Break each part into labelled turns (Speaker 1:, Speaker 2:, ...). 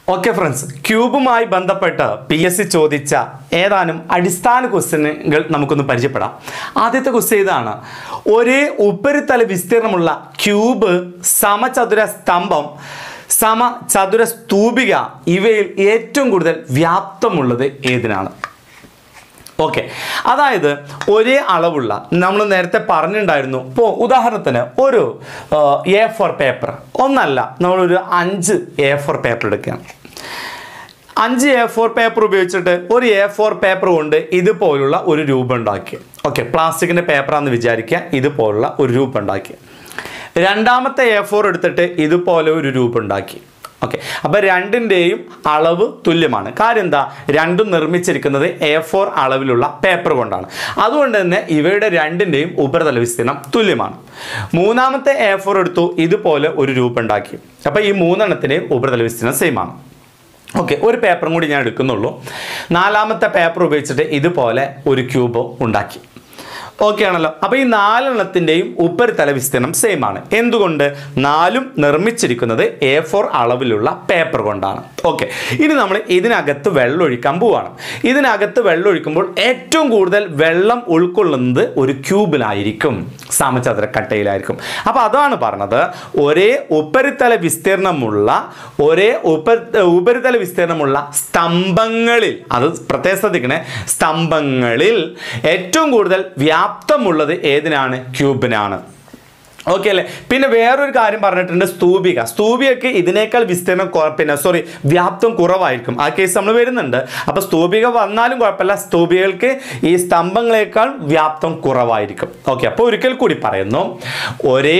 Speaker 1: okay friends ക്യൂബുമായി ബന്ധപ്പെട്ട് P S C ചോദിച്ച ഏതാനും അടിസ്ഥാന ക്വസ്റ്റ്യനുകൾ നമുക്കൊന്ന് പരിചയപ്പെടാം ആദ്യത്തെ ക്വസ്റ്റ്യൻ ഇതാണ് ഒരേ ഉപരിതല വിസ്തീർണമുള്ള ക്യൂബ് സമചതുര സ്തംഭം സമചതുര സ്തൂപിക ഇവയിൽ ഏറ്റവും കൂടുതൽ വ്യാപ്തമുള്ളത് ഏതിനാണ് ഓക്കെ അതായത് ഒരേ അളവുള്ള നമ്മൾ നേരത്തെ പറഞ്ഞിട്ടുണ്ടായിരുന്നു ഇപ്പോൾ ഉദാഹരണത്തിന് ഒരു എ ഫോർ പേപ്പർ ഒന്നല്ല നമ്മളൊരു അഞ്ച് എ ഫോർ പേപ്പർ എടുക്കുകയാണ് അഞ്ച് എ ഫോർ പേപ്പർ ഉപയോഗിച്ചിട്ട് ഒരു എ ഫോർ പേപ്പർ കൊണ്ട് ഇതുപോലുള്ള ഒരു രൂപം ഉണ്ടാക്കി ഓക്കെ പ്ലാസ്റ്റിക്കിൻ്റെ പേപ്പറാന്ന് വിചാരിക്കുക ഇതുപോലുള്ള ഒരു രൂപം ഉണ്ടാക്കി രണ്ടാമത്തെ എ ഫോർ എടുത്തിട്ട് ഇതുപോലെ ഒരു രൂപം ഉണ്ടാക്കി ഓക്കെ അപ്പോൾ രണ്ടിൻ്റെയും അളവ് തുല്യമാണ് കാര്യം എന്താ രണ്ടും നിർമ്മിച്ചിരിക്കുന്നത് എ ഫോർ അളവിലുള്ള പേപ്പർ കൊണ്ടാണ് അതുകൊണ്ട് തന്നെ ഇവയുടെ രണ്ടിൻ്റെയും ഉപരിതല വിസ്തീർണം തുല്യമാണ് മൂന്നാമത്തെ എ ഫോർ എടുത്തു ഇതുപോലെ ഒരു രൂപം ഉണ്ടാക്കി അപ്പോൾ ഈ മൂന്നെണ്ണത്തിൻ്റെയും ഉപരിതല വിസ്തീർണം സെയിം ആണ് ഓക്കെ ഒരു പേപ്പറും കൂടി ഞാൻ എടുക്കുന്നുള്ളൂ നാലാമത്തെ പേപ്പർ ഉപയോഗിച്ചിട്ട് ഇതുപോലെ ഒരു ക്യൂബ് ഉണ്ടാക്കി ഓക്കെ ആണല്ലോ അപ്പോൾ ഈ നാലെണ്ണത്തിൻ്റെയും ഉപരിതല വിസ്തീർണം സെയിം ആണ് എന്തുകൊണ്ട് നാലും നിർമ്മിച്ചിരിക്കുന്നത് എ ഫോർ അളവിലുള്ള പേപ്പർ കൊണ്ടാണ് ഓക്കെ ഇനി നമ്മൾ ഇതിനകത്ത് വെള്ളം ഒഴിക്കാൻ പോവാണ് ഇതിനകത്ത് വെള്ളം ഒഴിക്കുമ്പോൾ ഏറ്റവും കൂടുതൽ വെള്ളം ഉൾക്കൊള്ളുന്നത് ഒരു ക്യൂബിലായിരിക്കും സമചതുര കട്ടയിലായിരിക്കും അപ്പോൾ അതാണ് പറഞ്ഞത് ഒരേ ഉപരിതല വിസ്തീർണമുള്ള ഒരേ ഉപ ഉപരിതല വിസ്തീർണമുള്ള സ്തംഭങ്ങളിൽ അത് പ്രത്യേകം ശ്രദ്ധിക്കണേ സ്തംഭങ്ങളിൽ ഏറ്റവും കൂടുതൽ വ്യാപ്തമുള്ളത് ഏതിനാണ് ക്യൂബിനാണ് ഓക്കെ അല്ലേ പിന്നെ വേറൊരു കാര്യം പറഞ്ഞിട്ടുണ്ട് സ്തൂപിക സ്തൂപികക്ക് ഇതിനേക്കാൾ വിസ്തീർണം കുറ- പിന്നെ സോറി വ്യാപ്തം കുറവായിരിക്കും ആ കേസ് നമ്മൾ വരുന്നുണ്ട് അപ്പോൾ സ്തൂപിക വന്നാലും കുഴപ്പമില്ല സ്തൂപികൾക്ക് ഈ സ്തംഭങ്ങളെക്കാൾ വ്യാപ്തം കുറവായിരിക്കും ഓക്കെ അപ്പോൾ ഒരിക്കൽ കൂടി പറയുന്നു ഒരേ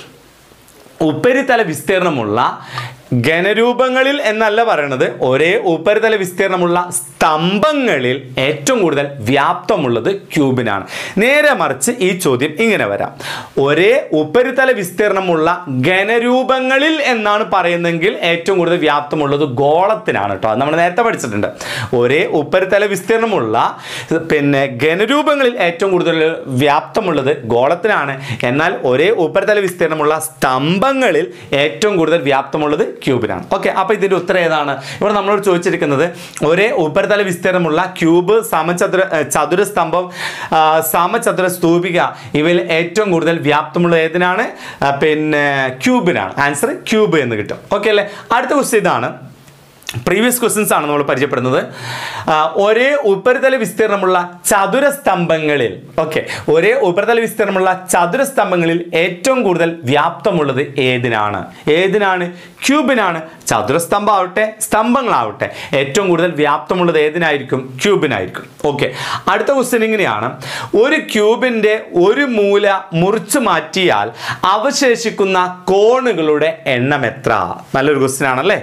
Speaker 1: ഉപരിതല വിസ്തീർണമുള്ള ഘനരൂപങ്ങളിൽ എന്നല്ല പറയണത് ഒരേ ഉപരിതല വിസ്തീർണമുള്ള സ്തംഭങ്ങളിൽ ഏറ്റവും കൂടുതൽ വ്യാപ്തമുള്ളത് ക്യൂബിനാണ് നേരെ മറിച്ച് ഈ ചോദ്യം ഇങ്ങനെ വരാം ഒരേ ഉപരിതല വിസ്തീർണമുള്ള ഘനരൂപങ്ങളിൽ എന്നാണ് പറയുന്നതെങ്കിൽ ഏറ്റവും കൂടുതൽ വ്യാപ്തമുള്ളത് ഗോളത്തിനാണ് കേട്ടോ അത് നമ്മൾ നേരത്തെ പഠിച്ചിട്ടുണ്ട് ഒരേ ഉപരിതല വിസ്തീർണമുള്ള പിന്നെ ഘനരൂപങ്ങളിൽ ഏറ്റവും കൂടുതൽ വ്യാപ്തമുള്ളത് ഗോളത്തിനാണ് എന്നാൽ ഒരേ ഉപരിതല വിസ്തീർണമുള്ള സ്തംഭങ്ങളിൽ ഏറ്റവും കൂടുതൽ വ്യാപ്തമുള്ളത് ക്യൂബിനാണ് ഓക്കെ അപ്പോൾ ഇതിൻ്റെ ഉത്തരം ഏതാണ് ഇവിടെ നമ്മളോട് ചോദിച്ചിരിക്കുന്നത് ഒരേ ഉപരിതല വിസ്തീർണമുള്ള ക്യൂബ് സമചതുര ഏർ ചതുര സ്തംഭം ആ, സമചതുര സ്തൂപിക ഇവയിൽ ഏറ്റവും കൂടുതൽ വ്യാപ്തമുള്ള ഏതിനാണ് ആ, പിന്നെ ക്യൂബിനാണ് ആൻസർ ക്യൂബ് എന്ന് കിട്ടും ഓക്കെ അല്ലേ അടുത്ത ക്വസ്റ്റ്യൻ ഇതാണ് പ്രീവിയസ് ക്വസ്റ്റ്യൻസ് ആണ് നമ്മൾ പരിചയപ്പെടുന്നത് ആ, ഒരേ ഉപരിതല വിസ്തീർണമുള്ള ചതുര സ്തംഭങ്ങളിൽ ഓക്കെ ഒരേ ഉപരിതല വിസ്തീർണമുള്ള ചതുര സ്തംഭങ്ങളിൽ ഏറ്റവും കൂടുതൽ വ്യാപ്തമുള്ളത് ഏതിനാണ് ഏതിനാണ് ക്യൂബിനാണ് ചതുരസ്തംഭം ആവട്ടെ സ്തംഭങ്ങളാവട്ടെ ഏറ്റവും കൂടുതൽ വ്യാപ്തമുള്ളത് ഏതിനായിരിക്കും ക്യൂബിനായിരിക്കും ഓക്കെ അടുത്ത ക്വസ്റ്റ്യൻ ഇങ്ങനെയാണ് ഒരു ക്യൂബിൻ്റെ ഒരു മൂല മുറിച്ചു മാറ്റിയാൽ അവശേഷിക്കുന്ന കോണുകളുടെ എണ്ണം എത്ര നല്ലൊരു ക്വസ്റ്റ്യൻ ആണല്ലേ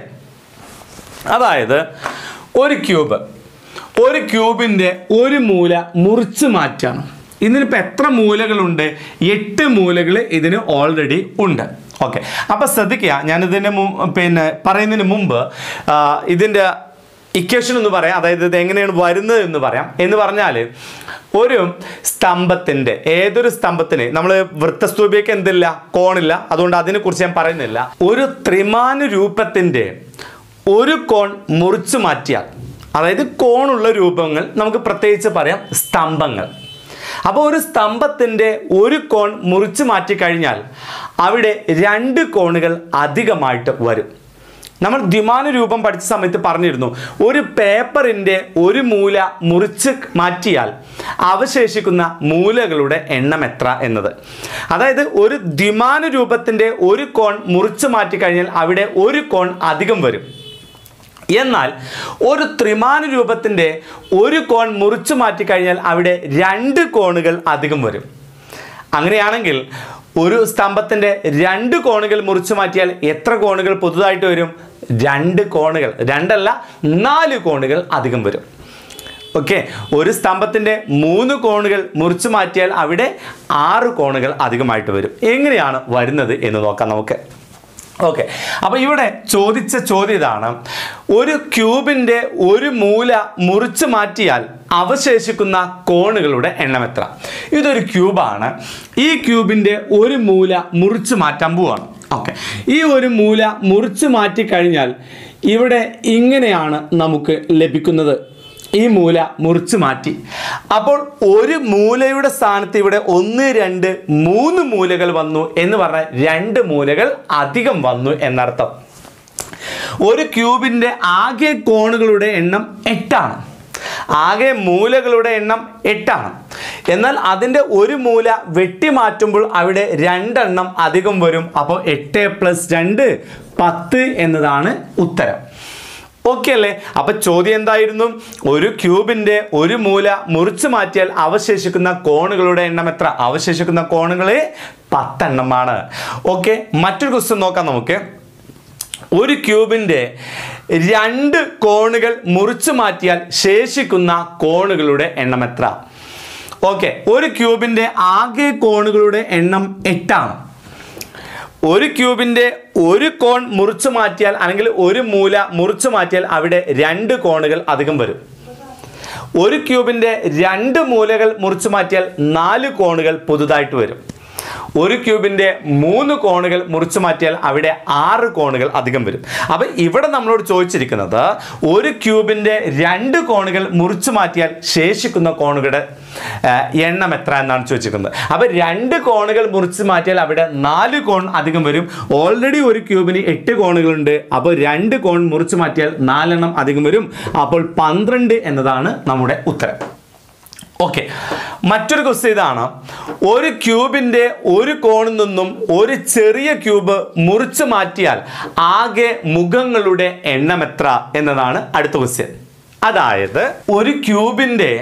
Speaker 1: അതായത് ഒരു ക്യൂബ് ഒരു ക്യൂബിൻ്റെ ഒരു മൂല മുറിച്ച് മാറ്റാണ് ഇതിനിപ്പോൾ എത്ര മൂലകളുണ്ട് എട്ട് മൂലകൾ ഇതിന് ഓൾറെഡി ഉണ്ട് ഓക്കെ അപ്പോൾ ശ്രദ്ധിക്കുക ഞാനിതിന് മു പിന്നെ പറയുന്നതിന് മുമ്പ് ആ, ഇതിൻ്റെ ഇക്വേഷൻ എന്ന് പറയാം അതായത് ഇത് എങ്ങനെയാണ് വരുന്നത് എന്ന് പറയാം എന്ന് പറഞ്ഞാൽ ഒരു സ്തംഭത്തിൻ്റെ ഏതൊരു സ്തംഭത്തിന് നമ്മൾ വൃത്തസ്തൂപിക്ക് എന്തില്ല കോണില്ല അതുകൊണ്ട് അതിനെക്കുറിച്ച് ഞാൻ പറയുന്നില്ല ഒരു ത്രിമാന രൂപത്തിൻ്റെ ഒരു കോൺ മുറിച്ചു മാറ്റിയാൽ അതായത് കോണുള്ള രൂപങ്ങൾ നമുക്ക് പ്രത്യേകിച്ച് പറയാം സ്തംഭങ്ങൾ അപ്പോൾ ഒരു സ്തംഭത്തിൻ്റെ ഒരു കോൺ മുറിച്ചു മാറ്റി കഴിഞ്ഞാൽ അവിടെ രണ്ട് കോണുകൾ അധികമായിട്ട് വരും നമ്മൾ ദ്വിമാന രൂപം പഠിച്ച സമയത്ത് പറഞ്ഞിരുന്നു ഒരു പേപ്പറിൻ്റെ ഒരു മൂല മുറിച്ച് മാറ്റിയാൽ അവശേഷിക്കുന്ന മൂലകളുടെ എണ്ണം എത്ര എന്നത് അതായത് ഒരു ദ്വിമാന രൂപത്തിൻ്റെ ഒരു കോൺ മുറിച്ച് മാറ്റി കഴിഞ്ഞാൽ അവിടെ ഒരു കോൺ അധികം വരും എന്നാൽ ഒരു ത്രിമാന രൂപത്തിൻ്റെ ഒരു കോൺ മുറിച്ചു മാറ്റി കഴിഞ്ഞാൽ അവിടെ രണ്ട് കോണുകൾ അധികം വരും അങ്ങനെയാണെങ്കിൽ ഒരു സ്തംഭത്തിൻ്റെ രണ്ട് കോണുകൾ മുറിച്ചു മാറ്റിയാൽ എത്ര കോണുകൾ പുതുതായിട്ട് വരും രണ്ട് കോണുകൾ രണ്ടല്ല നാല് കോണുകൾ അധികം വരും ഓക്കെ ഒരു സ്തംഭത്തിൻ്റെ മൂന്ന് കോണുകൾ മുറിച്ചു മാറ്റിയാൽ അവിടെ ആറ് കോണുകൾ അധികമായിട്ട് വരും എങ്ങനെയാണ് വരുന്നത് എന്ന് നോക്കാം നമുക്ക് ഓക്കെ അപ്പോൾ ഇവിടെ ചോദിച്ച ചോദ്യം ഇതാണ് ഒരു ക്യൂബിൻ്റെ ഒരു മൂല മുറിച്ചു മാറ്റിയാൽ അവശേഷിക്കുന്ന കോണുകളുടെ എണ്ണം എത്ര ഇതൊരു ക്യൂബാണ് ഈ ക്യൂബിൻ്റെ ഒരു മൂല മുറിച്ചു മാറ്റാൻ പോവാണ് ഓക്കെ ഈ ഒരു മൂല മുറിച്ച് മാറ്റി കഴിഞ്ഞാൽ ഇവിടെ ഇങ്ങനെയാണ് നമുക്ക് ലഭിക്കുന്നത് ഈ മൂല മുറിച്ച് മാറ്റി അപ്പോൾ ഒരു മൂലയുടെ സ്ഥാനത്ത് ഇവിടെ ഒന്ന് രണ്ട് മൂന്ന് മൂലകൾ വന്നു എന്ന് പറഞ്ഞാൽ രണ്ട് മൂലകൾ അധികം വന്നു എന്നർത്ഥം ഒരു ക്യൂബിൻ്റെ ആകെ കോണുകളുടെ എണ്ണം എട്ടാണ് ആകെ മൂലകളുടെ എണ്ണം എട്ടാണ് എന്നാൽ അതിൻ്റെ ഒരു മൂല വെട്ടിമാറ്റുമ്പോൾ അവിടെ രണ്ടെണ്ണം അധികം വരും അപ്പോൾ എട്ട് പ്ലസ് രണ്ട് പത്ത് എന്നതാണ് ഉത്തരം ഓക്കെ അല്ലേ അപ്പൊ ചോദ്യം എന്തായിരുന്നു ഒരു ക്യൂബിന്റെ ഒരു മൂല മുറിച്ചു മാറ്റിയാൽ അവശേഷിക്കുന്ന കോണുകളുടെ എണ്ണം എത്ര അവശേഷിക്കുന്ന കോണുകളെ പത്തെണ്ണമാണ് ഓക്കെ മറ്റൊരു ക്വസ്റ്റ്യൻ നോക്കാം നമുക്ക് ഒരു ക്യൂബിൻ്റെ രണ്ട് കോണുകൾ മുറിച്ചു മാറ്റിയാൽ ശേഷിക്കുന്ന കോണുകളുടെ എണ്ണം എത്ര ഓക്കെ ഒരു ക്യൂബിൻ്റെ ആകെ കോണുകളുടെ എണ്ണം എട്ടാണ് ഒരു ക്യൂബിൻ്റെ ഒരു കോൺ മുറിച്ചു മാറ്റിയാൽ അല്ലെങ്കിൽ ഒരു മൂല മുറിച്ചു മാറ്റിയാൽ അവിടെ രണ്ട് കോണുകൾ അധികം വരും ഒരു ക്യൂബിൻ്റെ രണ്ട് മൂലകൾ മുറിച്ചു മാറ്റിയാൽ നാല് കോണുകൾ പുതുതായിട്ട് വരും ഒരു ക്യൂബിൻ്റെ മൂന്ന് കോണുകൾ മുറിച്ചു മാറ്റിയാൽ അവിടെ ആറ് കോണുകൾ അധികം വരും അപ്പം ഇവിടെ നമ്മളോട് ചോദിച്ചിരിക്കുന്നത് ഒരു ക്യൂബിൻ്റെ രണ്ട് കോണുകൾ മുറിച്ചു മാറ്റിയാൽ ശേഷിക്കുന്ന കോണുകളുടെ ആ, എണ്ണം എത്ര എന്നാണ് ചോദിച്ചിരിക്കുന്നത് അപ്പം രണ്ട് കോണുകൾ മുറിച്ച് മാറ്റിയാൽ അവിടെ നാല് കോൺ അധികം വരും ഓൾറെഡി ഒരു ക്യൂബിന് എട്ട് കോണുകളുണ്ട് അപ്പോൾ രണ്ട് കോൺ മുറിച്ച് മാറ്റിയാൽ നാലെണ്ണം അധികം വരും അപ്പോൾ പന്ത്രണ്ട് എന്നതാണ് നമ്മുടെ ഉത്തരം ഓക്കെ മറ്റൊരു ക്വസ്റ്റ്യൻ ഇതാണ് ഒരു ക്യൂബിൻ്റെ ഒരു കോണിൽ നിന്നും ഒരു ചെറിയ ക്യൂബ് മുറിച്ച് മാറ്റിയാൽ ആകെ മുഖങ്ങളുടെ എണ്ണം എത്ര എന്നതാണ് അടുത്ത ക്വസ്റ്റ്യൻ അതായത് ഒരു ക്യൂബിൻ്റെ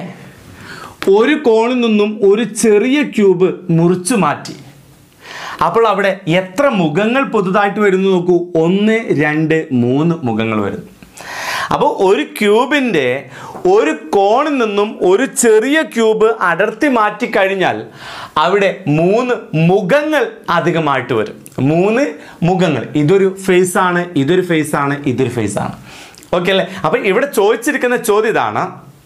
Speaker 1: ഒരു കോണിൽ നിന്നും ഒരു ചെറിയ ക്യൂബ് മുറിച്ചു മാറ്റി അപ്പോൾ അവിടെ എത്ര മുഖങ്ങൾ പുതുതായിട്ട് വരുന്നു നോക്കൂ ഒന്ന് രണ്ട് മൂന്ന് മുഖങ്ങൾ വരുന്നു അപ്പോൾ ഒരു ക്യൂബിൻ്റെ ഒരു കോണിൽ നിന്നും ഒരു ചെറിയ ക്യൂബ് അടർത്തി മാറ്റി കഴിഞ്ഞാൽ അവിടെ മൂന്ന് മുഖങ്ങൾ അധികമായിട്ട് വരും മൂന്ന് മുഖങ്ങൾ ഇതൊരു ഫേസ് ആണ് ഇതൊരു ഫേസ് ആണ് ഇതൊരു ഫേസ് ആണ് ഓക്കെ അല്ലേ അപ്പോൾ ഇവിടെ ചോദിച്ചിരിക്കുന്ന ചോദ്യം ഇതാണ്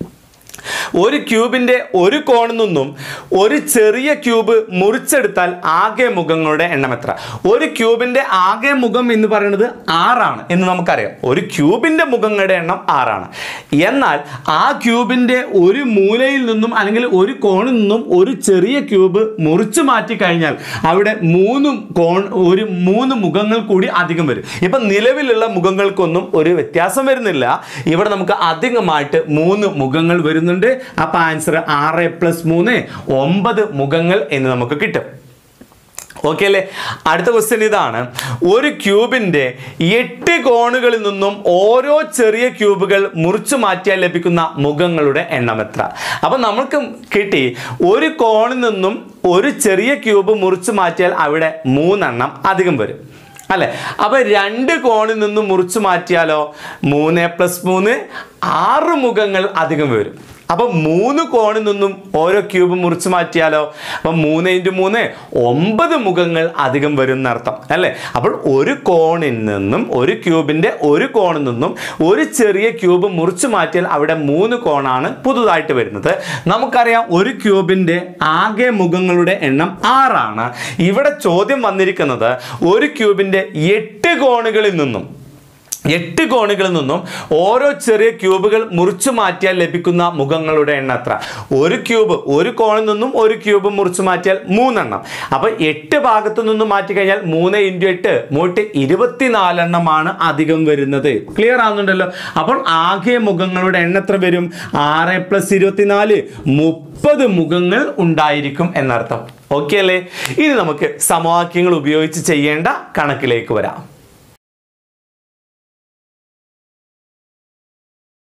Speaker 1: ഒരു ക്യൂബിൻ്റെ ഒരു കോണിൽ നിന്നും ഒരു ചെറിയ ക്യൂബ് മുറിച്ചെടുത്താൽ ആകെ മുഖങ്ങളുടെ എണ്ണം എത്ര ഒരു ക്യൂബിൻ്റെ ആകെ മുഖം എന്ന് പറയുന്നത് ആറാണ് എന്ന് നമുക്കറിയാം ഒരു ക്യൂബിൻ്റെ മുഖങ്ങളുടെ എണ്ണം ആറാണ് എന്നാൽ ആ ക്യൂബിൻ്റെ ഒരു മൂലയിൽ നിന്നും അല്ലെങ്കിൽ ഒരു കോണിൽ നിന്നും ഒരു ചെറിയ ക്യൂബ് മുറിച്ചു മാറ്റി കഴിഞ്ഞാൽ അവിടെ മൂന്ന് കോൺ ഒരു മൂന്ന് മുഖങ്ങൾ കൂടി അധികം വരും ഇപ്പം നിലവിലുള്ള മുഖങ്ങൾക്കൊന്നും ഒരു വ്യത്യാസം വരുന്നില്ല ഇവിടെ നമുക്ക് അധികമായിട്ട് മൂന്ന് മുഖങ്ങൾ വരുന്നുണ്ട് അപ്പം ആൻസർ ആറ് പ്ലസ് മൂന്ന് ഒമ്പത് മുഖങ്ങൾ എന്ന് നമുക്ക് കിട്ടും ഓക്കെ അല്ലേ അടുത്ത ക്വസ്റ്റ്യൻ ഇതാണ് ഒരു ക്യൂബിൻ്റെ എട്ട് കോണുകളിൽ നിന്നും ഓരോ ചെറിയ ക്യൂബുകൾ മുറിച്ചു മാറ്റിയാൽ ലഭിക്കുന്ന മുഖങ്ങളുടെ എണ്ണം എത്ര അപ്പം നമുക്ക് കിട്ടി ഒരു കോണിൽ നിന്നും ഒരു ചെറിയ ക്യൂബ് മുറിച്ചു മാറ്റിയാൽ അവിടെ മൂന്നെണ്ണം അധികം വരും അല്ലെ അപ്പൊ രണ്ട് കോണിൽ നിന്ന് മുറിച്ചു മാറ്റിയാലോ മൂന്ന് പ്ലസ് മൂന്ന് ആറ് മുഖങ്ങൾ അധികം വരും അപ്പൊ മൂന്ന് കോണിൽ നിന്നും ഓരോ ക്യൂബ് മുറിച്ചു മാറ്റിയാലോ അപ്പൊ മൂന്ന് ഇൻറ്റു മൂന്ന് ഒമ്പത് മുഖങ്ങൾ അധികം വരും എന്നർത്ഥം അല്ലേ അപ്പോൾ ഒരു കോണിൽ നിന്നും ഒരു ക്യൂബിന്റെ ഒരു കോണിൽ നിന്നും ഒരു ചെറിയ ക്യൂബ് മുറിച്ചു മാറ്റിയാൽ അവിടെ മൂന്ന് കോണാണ് പുതുതായിട്ട് വരുന്നത് നമുക്കറിയാം ഒരു ക്യൂബിന്റെ ആകെ മുഖങ്ങളുടെ എണ്ണം ആറാണ് ഇവിടെ ചോദ്യം വന്നിരിക്കുന്നത് ഒരു ക്യൂബിന്റെ എട്ട് കോണുകളിൽ നിന്നും എട്ട് കോണുകളിൽ നിന്നും ഓരോ ചെറിയ ക്യൂബുകൾ മുറിച്ചു മാറ്റിയാൽ ലഭിക്കുന്ന മുഖങ്ങളുടെ എണ്ണം എത്ര ഒരു ക്യൂബ് ഒരു കോണിൽ നിന്നും ഒരു ക്യൂബ് മുറിച്ചു മാറ്റിയാൽ മൂന്നെണ്ണം അപ്പൊ എട്ട് ഭാഗത്തു നിന്നും മാറ്റി കഴിഞ്ഞാൽ മൂന്ന് ഇൻറ്റു എട്ട് മൂട്ട് ഇരുപത്തിനാലെണ്ണമാണ് അധികം വരുന്നത് ക്ലിയർ ആവുന്നുണ്ടല്ലോ അപ്പോൾ ആകെ മുഖങ്ങളുടെ എണ്ണം എത്ര വരും ആറ് പ്ലസ് ഇരുപത്തിനാല് മുപ്പത് മുഖങ്ങൾ ഉണ്ടായിരിക്കും എന്നർത്ഥം ഓക്കെ അല്ലേ ഇനി നമുക്ക് സമവാക്യങ്ങൾ ഉപയോഗിച്ച് ചെയ്യേണ്ട കണക്കിലേക്ക് വരാം